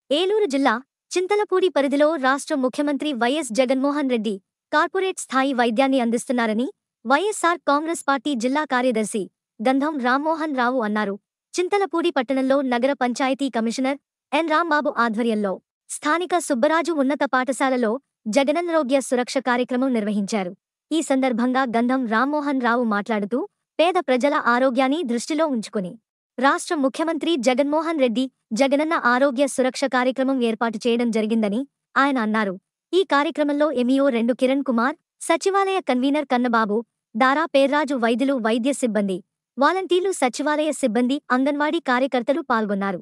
ఏలూరు జిల్లా చింతలపూడి పరిధిలో రాష్ట్ర ముఖ్యమంత్రి వైఎస్ జగన్మోహన్ రెడ్డి కార్పొరేట్ స్థాయి వైద్యాన్ని అందిస్తున్నారని వైఎస్సార్ కాంగ్రెస్ పార్టీ జిల్లా కార్యదర్శి గంధం రామ్మోహన్ రావు అన్నారు చింతలపూడి పట్టణంలో నగర పంచాయతీ కమిషనర్ ఎన్ రాంబాబు ఆధ్వర్యంలో స్థానిక సుబ్బరాజు ఉన్నత పాఠశాలలో జగనన్నారోగ్య సురక్ష కార్యక్రమం నిర్వహించారు ఈ సందర్భంగా గంధం రామ్మోహన్ రావు మాట్లాడుతూ పేద ప్రజల ఆరోగ్యాన్ని దృష్టిలో ఉంచుకుని రాష్ట్ర ముఖ్యమంత్రి జగన్మోహన్ రెడ్డి జగనన్న ఆరోగ్య సురక్ష కార్యక్రమం ఏర్పాటు చేయడం జరిగిందని ఆయన అన్నారు ఈ కార్యక్రమంలో ఎంఈఓ రెండు కిరణ్ కుమార్ సచివాలయ కన్వీనర్ కన్నబాబు దారా పేర్రాజు వైద్యులు వైద్య సిబ్బంది వాలంటీర్లు సచివాలయ సిబ్బంది అంగన్వాడీ కార్యకర్తలు పాల్గొన్నారు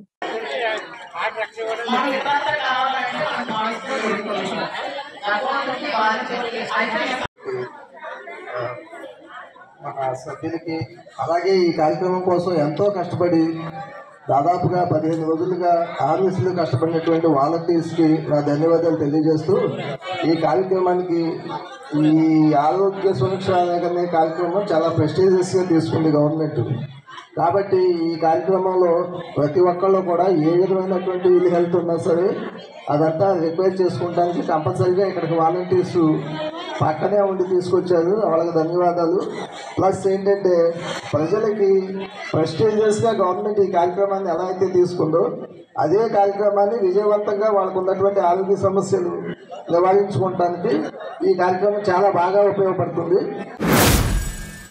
మన సభ్యులకి అలాగే ఈ కార్యక్రమం కోసం ఎంతో కష్టపడి దాదాపుగా పదిహేను రోజులుగా ఆర్మీస్లో కష్టపడినటువంటి వాలంటీర్స్కి నా ధన్యవాదాలు తెలియజేస్తూ ఈ కార్యక్రమానికి ఈ ఆరోగ్య సురక్ష అనే కార్యక్రమం చాలా ప్రెస్టీజియస్గా తీసుకుంది గవర్నమెంట్ కాబట్టి ఈ కార్యక్రమంలో ప్రతి ఒక్కళ్ళు కూడా ఏ విధమైనటువంటి ఇల్ హెల్త్ ఉన్నా సరే అదంతా రిక్వైర్ చేసుకుంటానికి కంపల్సరీగా ఇక్కడికి వాలంటీర్స్ పక్కనే ఉండి తీసుకొచ్చారు వాళ్ళకి ధన్యవాదాలు ప్లస్ ఏంటంటే ప్రజలకి ప్రెస్టీజియస్గా గవర్నమెంట్ ఈ కార్యక్రమాన్ని ఎలా అయితే తీసుకుందో అదే కార్యక్రమాన్ని విజయవంతంగా వాళ్ళకు ఉన్నటువంటి ఆరోగ్య సమస్యలు నివారించుకోవడానికి ఈ కార్యక్రమం చాలా బాగా ఉపయోగపడుతుంది